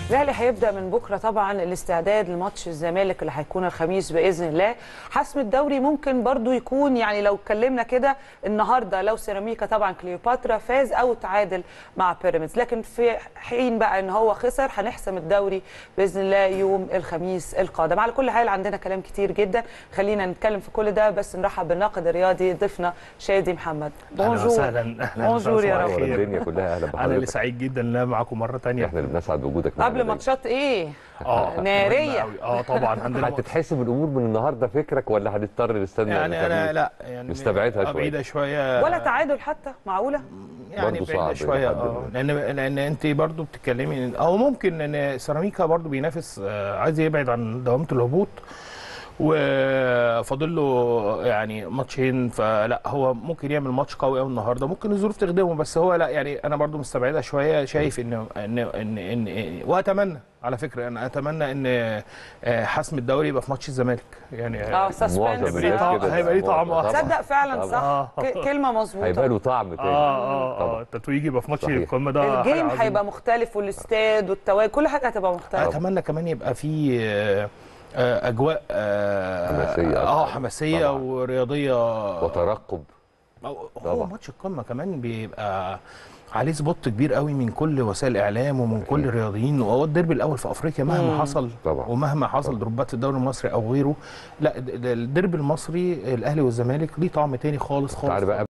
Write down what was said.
الاهلي هيبدا من بكره طبعا الاستعداد لماتش الزمالك اللي هيكون الخميس باذن الله حسم الدوري ممكن برضو يكون يعني لو اتكلمنا كده النهارده لو سيراميكا طبعا كليوباترا فاز او تعادل مع بيراميدز لكن في حين بقى ان هو خسر هنحسم الدوري باذن الله يوم الخميس القادم على كل حال عندنا كلام كتير جدا خلينا نتكلم في كل ده بس نرحب بالناقد الرياضي ضيفنا شادي محمد اهلا وسهلا اهلا بونجور يا صباح رب. الخير. الدنيا كلها اهلا انا اللي بحضرتك سعيد جدا ان انا معاكم مره تانية احنا اللي بنسعد بوجودك معانا قبل دايما. ماتشات ايه اه نارية. مهمة أوي. اه طبعا عندنا هتتحسب الامور من النهارده فكرك ولا هنضطر نستنى يعني انا الخميس؟ لا يعني مستبعدها آه، شوية. بعيده شويه ولا تعادل حتى معقوله يعني برضه بعيده صعب شويه لحد اه ما. لان لان انت برضه بتتكلمي او ممكن ان سيراميكا برضه بينافس آه، عايز يبعد عن دوامه الهبوط وفاضل له يعني ماتشين فلا هو ممكن يعمل ماتش قوي قوي النهارده ممكن الظروف تخدمه بس هو لا يعني انا برضو مستبعدها شويه شايف ان ان ان, إن, إن واتمنى على فكره انا اتمنى ان آه، حسم الدوري يبقى في ماتش الزمالك يعني اه معظم سسبنس الناس آه، كده هيبقى ليه طعم طبعاً. آخر. تصدق فعلا طبعاً. صح آه. ك- كلمه مظبوطه هيبقى له طعم تاني اه اه طبعاً. اه التتويج يبقى في ماتش صحيح. القمه ده حاجة الجيم عظيمة. هيبقى مختلف والاستاد والتواجد كل حاجه هتبقى مختلفه اتمنى كمان يبقى في آه، آه، اجواء آه، حماسية اه أكتر. حماسيه طبعاً. ورياضيه وترقب أو- هو طبعاً. ماتش القمه كمان بيبقى عليه سبوت كبير قوي من كل وسائل الاعلام ومن كل أكيد. الرياضيين وهو الديربي الاول في افريقيا مهما مم. حصل طبعاً. ومهما حصل طبعاً. دروبات في الدوري المصري او غيره لا د- د- الديربي المصري الاهلي والزمالك ليه طعم تاني خالص خالص تعالى بقى